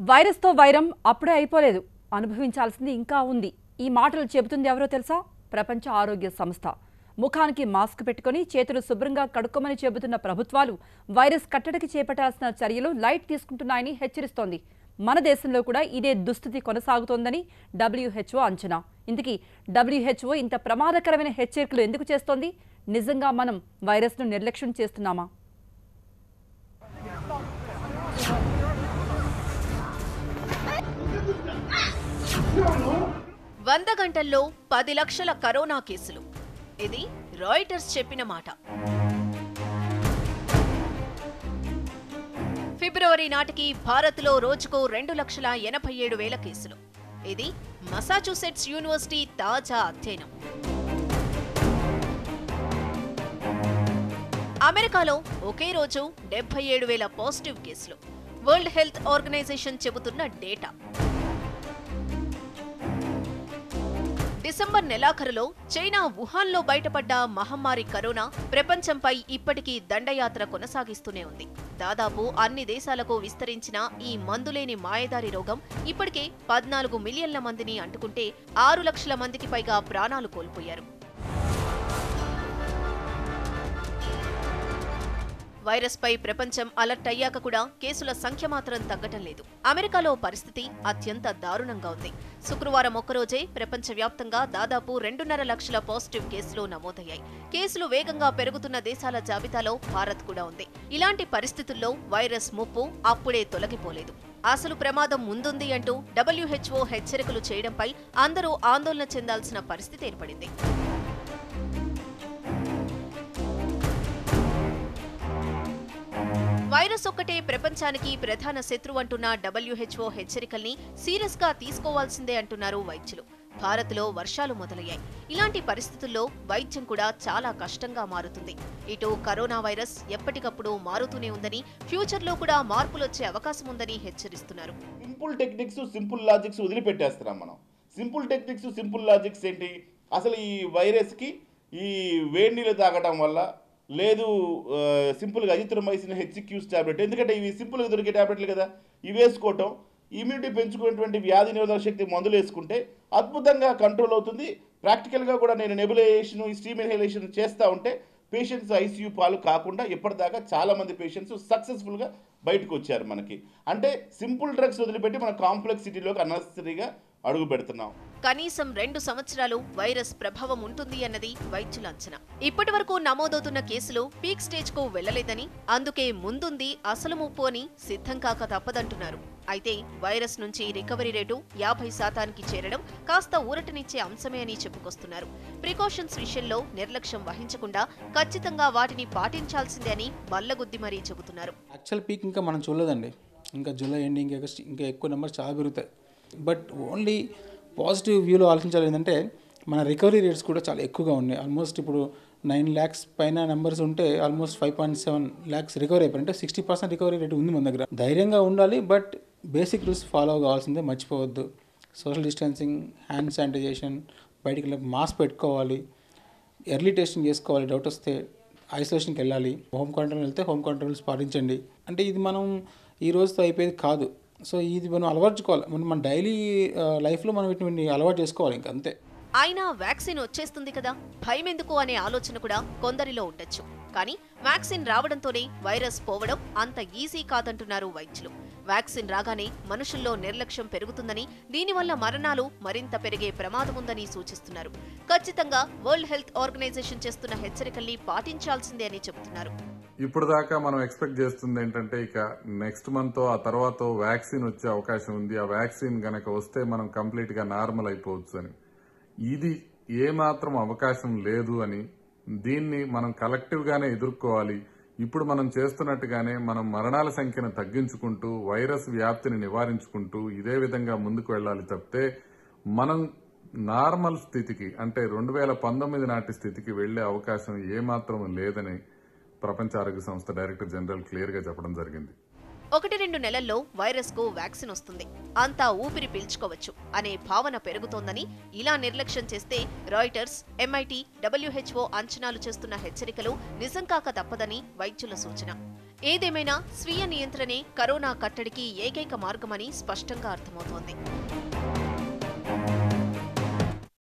వైరస్తో వైరం అప్పుడే అయిపోలేదు అనుభవించాల్సింది ఇంకా ఉంది ఈ మాటలు చెబుతుంది ఎవరో తెలుసా ప్రపంచ ఆరోగ్య సంస్థ ముఖానికి మాస్క్ పెట్టుకొని చేతులు శుభ్రంగా కడుక్కోమని చెబుతున్న ప్రభుత్వాలు వైరస్ కట్టడికి చేపట్టాల్సిన చర్యలు లైట్ తీసుకుంటున్నాయని హెచ్చరిస్తోంది మన దేశంలో కూడా ఇదే దుస్థితి కొనసాగుతోందని డబ్ల్యూహెచ్ఓ అంచనా ఇందుకీ డబ్ల్యూహెచ్ఓ ఇంత ప్రమాదకరమైన హెచ్చరికలు ఎందుకు చేస్తోంది నిజంగా మనం వైరస్ను నిర్లక్ష్యం చేస్తున్నామా వంద గంటల్లో పది లక్షల కరోనా కేసులు ఇది రాయిటర్స్ చెప్పిన మాట ఫిబ్రవరి నాటికి భారత్లో రోజుకు రెండు లక్షల ఎనభై ఏడు వేల కేసులు ఇది మసాచుసెట్స్ యూనివర్సిటీ తాజా అధ్యయనం అమెరికాలో ఒకే రోజు డెబ్బై ఏడు వేల పాజిటివ్ కేసులు వరల్డ్ హెల్త్ ఆర్గనైజేషన్ చెబుతున్న డేటా డిసెంబర్ నెలాఖరులో చైనా వుహాన్లో బయటపడ్డ మహమ్మారి కరోనా ప్రపంచంపై ఇప్పటికీ దండయాత్ర కొనసాగిస్తూనే ఉంది దాదాపు అన్ని దేశాలకు విస్తరించిన ఈ మందులేని మాయదారి రోగం ఇప్పటికే పద్నాలుగు మిలియన్ల మందిని అంటుకుంటే ఆరు లక్షల మందికి పైగా ప్రాణాలు కోల్పోయారు వైరస్ పై ప్రపంచం అలర్ట్ అయ్యాక కూడా కేసుల సంఖ్య మాత్రం తగ్గటం లేదు అమెరికాలో పరిస్థితి అత్యంత దారుణంగా ఉంది శుక్రవారం ఒక్కరోజే ప్రపంచవ్యాప్తంగా దాదాపు రెండున్నర లక్షల పాజిటివ్ కేసులు నమోదయ్యాయి కేసులు వేగంగా పెరుగుతున్న దేశాల జాబితాలో భారత్ కూడా ఉంది ఇలాంటి పరిస్థితుల్లో వైరస్ ముప్పు అప్పుడే తొలగిపోలేదు అసలు ప్రమాదం ముందుంది అంటూ డబ్ల్యూహెచ్ఓ హెచ్చరికలు చేయడంపై అందరూ ఆందోళన చెందాల్సిన పరిస్థితి ఏర్పడింది వైరస్ ఒక్కటే ప్రపంచానికి ప్రధాన శత్రువు అంటున్న డబ్ల్యూహెచ్ఓ హెచ్చరికల్ని సీరియస్ గా తీసుకోవాల్సిందే అంటున్నారు వైద్యులు భారత్లో వర్షాలు మొదలయ్యాయి ఇలాంటి పరిస్థితుల్లో వైద్యం కూడా చాలా కష్టంగా మారుతుంది ఇటు కరోనా వైరస్ ఎప్పటికప్పుడు మారుతూనే ఉందని ఫ్యూచర్లో కూడా మార్పులొచ్చే అవకాశం ఉందని హెచ్చరిస్తున్నారు సింపుల్ టెక్నిక్స్ సింపుల్ లాజిక్స్ వదిలిపెట్టేస్తున్నాం మనం సింపుల్ టెక్నిక్స్ సింపుల్ లాజిక్స్ ఏంటి అసలు ఈ వైరస్కి ఈ వేడి నీళ్ళు తాగడం వల్ల లేదు ఆ, సింపుల్గా అజిత్రమైసిన్ హెచ్క్యూస్ టాబ్లెట్ ఎందుకంటే ఇవి సింపుల్గా దొరికే టాబ్లెట్లు కదా ఇవి వేసుకోవటం ఇమ్యూనిటీ పెంచుకునేటువంటి వ్యాధి నిరోధక శక్తి మందులు వేసుకుంటే అద్భుతంగా కంట్రోల్ అవుతుంది ప్రాక్టికల్గా కూడా నేను నెబులేషన్ స్టీమ్ ఇన్హలేషన్ చేస్తూ ఉంటే పేషెంట్స్ ఐసీయూ పాలు కాకుండా ఇప్పటిదాకా చాలామంది పేషెంట్స్ సక్సెస్ఫుల్గా బయటకు వచ్చారు మనకి అంటే సింపుల్ డ్రగ్స్ వదిలిపెట్టి మన కాంప్లెక్సిటీలోకి అన్నెసరీగా అడుగు పెడుతున్నాం కనీసం రెండు సంవత్సరాలు వైరస్ ప్రభావం ఉంటుంది అన్నది వైద్యుల అంచనా ఇప్పటి వరకు నమోదవుతున్న కేసులు పీక్ స్టేజ్ కు వెళ్లలేదని అందుకే ముందుంది అసలు ముప్పు అని సిద్ధం కాక తప్పదంటున్నారు అయితే వైరస్ నుంచి రికవరీ రేటు యాభై శాతానికి చేరడం కాస్త ఊరటనిచ్చే అంశమే అని చెప్పుకొస్తున్నారు ప్రికాషన్స్ విషయంలో నిర్లక్ష్యం వహించకుండా ఖచ్చితంగా వాటిని పాటించాల్సిందే అని బల్లగుద్ది మరీ చెబుతున్నారు యాక్చువల్ పీక్ ఇంకా మనం చూడలేదండి ఇంకా జూలై ఎండింగ్ ఇంకా ఇంకా ఎక్కువ నెంబర్స్ చాలా పెరుగుతాయి బట్ ఓన్లీ పాజిటివ్ వ్యూలో ఆలోచించాలి ఏంటంటే మన రికవరీ రేట్స్ కూడా చాలా ఎక్కువగా ఉన్నాయి ఆల్మోస్ట్ ఇప్పుడు నైన్ ల్యాక్స్ పైన నెంబర్స్ ఉంటే almost five point seven lakhs recovery అయిపోయి అంటే సిక్స్టీ పర్సెంట్ రికవరీ రేట్ ఉంది మన దగ్గర ధైర్యంగా ఉండాలి బట్ బేసిక్ రూల్స్ ఫాలో కావాల్సిందే మర్చిపోవద్దు సోషల్ డిస్టెన్సింగ్ హ్యాండ్ శానిటైజేషన్ బయటికి వెళ్ళి మాస్క్ పెట్టుకోవాలి ఎర్లీ టెస్టింగ్ చేసుకోవాలి డౌట్ వస్తే ఐసోలేషన్కి వెళ్ళాలి హోమ్ క్వారంటైన్ వెళ్తే హోమ్ క్వారంటైన్స్ పాటించండి అంటే ఇది మనం ఈ రోజుతో అయిపోయేది కాదు సో ఇది మనం అలవర్చుకోవాలి మనం మన డైలీ లైఫ్లో మనం వీటిని అలవాటు చేసుకోవాలి ఇంక అంతే అయినా వ్యాక్సిన్ వచ్చేస్తుంది కదా భయం ఎందుకు అనే ఆలోచన కూడా కొందరిలో ఉండొచ్చు కానీ వ్యాక్సిన్ రావడంతోనే వైరస్ పోవడం అంత ఈజీ కాదంటున్నారు వైద్యులు వ్యాక్సిన్ రాగానే మనుషుల్లో నిర్లక్ష్యం పెరుగుతుందని దీనివల్ల మరణాలు మరింత పెరిగే ప్రమాదం ఉందని సూచిస్తున్నారు ఖచ్చితంగా వరల్డ్ హెల్త్ ఆర్గనైజేషన్ చేస్తున్న హెచ్చరికల్ని పాటించాల్సిందే అని చెబుతున్నారు ఇప్పుడు దాకా మనం ఎక్స్పెక్ట్ చేస్తుంది ఏంటంటే ఇక నెక్స్ట్ మంత్ ఆ తర్వాత వ్యాక్సిన్ వచ్చే అవకాశం ఉంది ఆ వ్యాక్సిన్ గనక వస్తే మనం కంప్లీట్ గా నార్మల్ అయిపోవచ్చు అని ఇది ఏమాత్రం అవకాశం లేదు అని దీన్ని మనం కలెక్టివ్ గానే ఎదుర్కోవాలి ఇప్పుడు మనం చేస్తున్నట్టుగానే మనం మరణాల సంఖ్యను తగ్గించుకుంటూ వైరస్ వ్యాప్తిని నివారించుకుంటూ ఇదే విధంగా ముందుకు వెళ్ళాలి తప్పితే మనం నార్మల్ స్థితికి అంటే రెండు వేల పంతొమ్మిది నాటి స్థితికి వెళ్లే అవకాశం ఏమాత్రం లేదని ప్రపంచ ఆరోగ్య సంస్థ డైరెక్టర్ జనరల్ క్లియర్ గా చెప్పడం జరిగింది ఒకటి రెండు నెలల్లో వైరస్ కు వ్యాక్సిన్ వస్తుంది అంతా ఊపిరి పీల్చుకోవచ్చు అనే భావన పెరుగుతోందని ఇలా నిర్లక్ష్యం చేస్తే రాయిటర్స్ ఎంఐటి డబ్ల్యూహెచ్ఓ అంచనాలు చేస్తున్న హెచ్చరికలు నిజం కాక తప్పదని వైద్యుల సూచన ఏదేమైనా స్వీయ నియంత్రణే కరోనా కట్టడికి ఏకైక మార్గమని స్పష్టంగా అర్థమవుతోంది